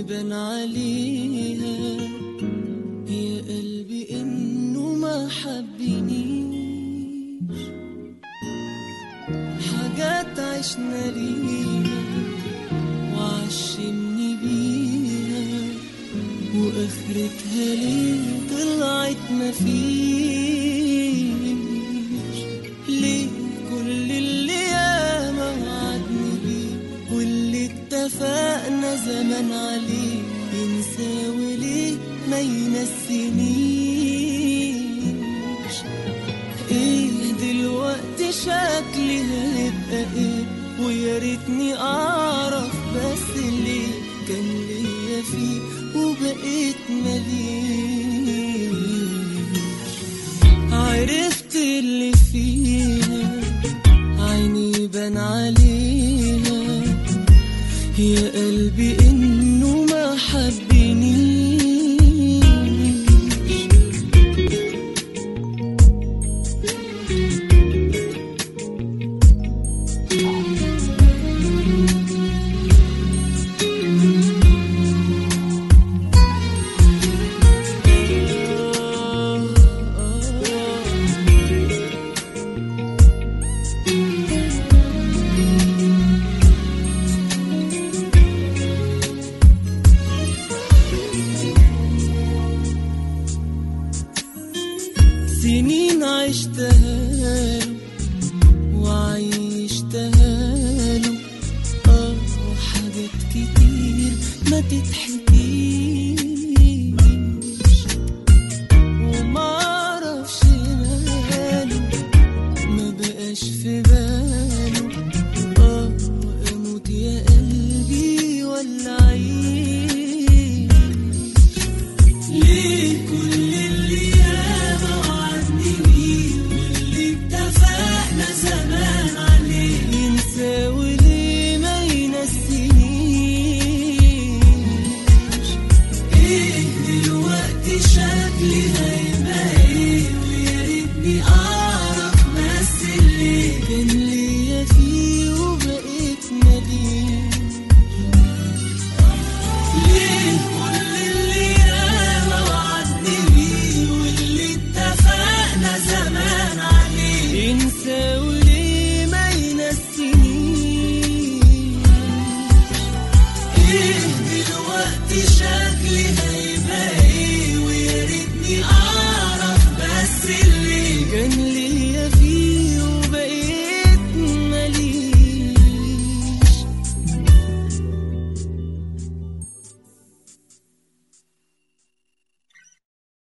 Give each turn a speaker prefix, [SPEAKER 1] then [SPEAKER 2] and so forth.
[SPEAKER 1] بان عليها يا قلبي انه ما حبنيش حاجات عشنا ليها وعشمني بيها واخرتها ليه طلعت مفيش ليه كل اللي ياما وعدني بيه واللي اتفقنا زمان عليه ينسى وليه ما ينسينيش ايه دلوقتي شكلي هيبقى ايه ويا ريتني اعرف بس ليه كان ليا فيه وبقيت مليش عرفت اللي فيها عيني بان عليها يا قلبي انه ما حبنيش سنين عشتها له وعيشتها له اه حاجات كتير ما تتحكيش ومعرفش ماله ما بقاش في باله اه اموت يا قلبي ولا عيش ليه كل اللي ياما وعدني بيه واللي اتفقنا زمان عليه ينسى وليه ما ينسينيش ايه دلوقتي شكلي هيبقى ايه ويا ريتني اعرف بس ليه كان ليا فيه وبقيت مليش ليه كل اللي ياما وعدني بيه واللي اتفقنا زمان عليه ينسى وليه ما ينسينيش ايه دلوقتي شكلي هيبقى ايه ويا ريتني اعرف بس اللي كان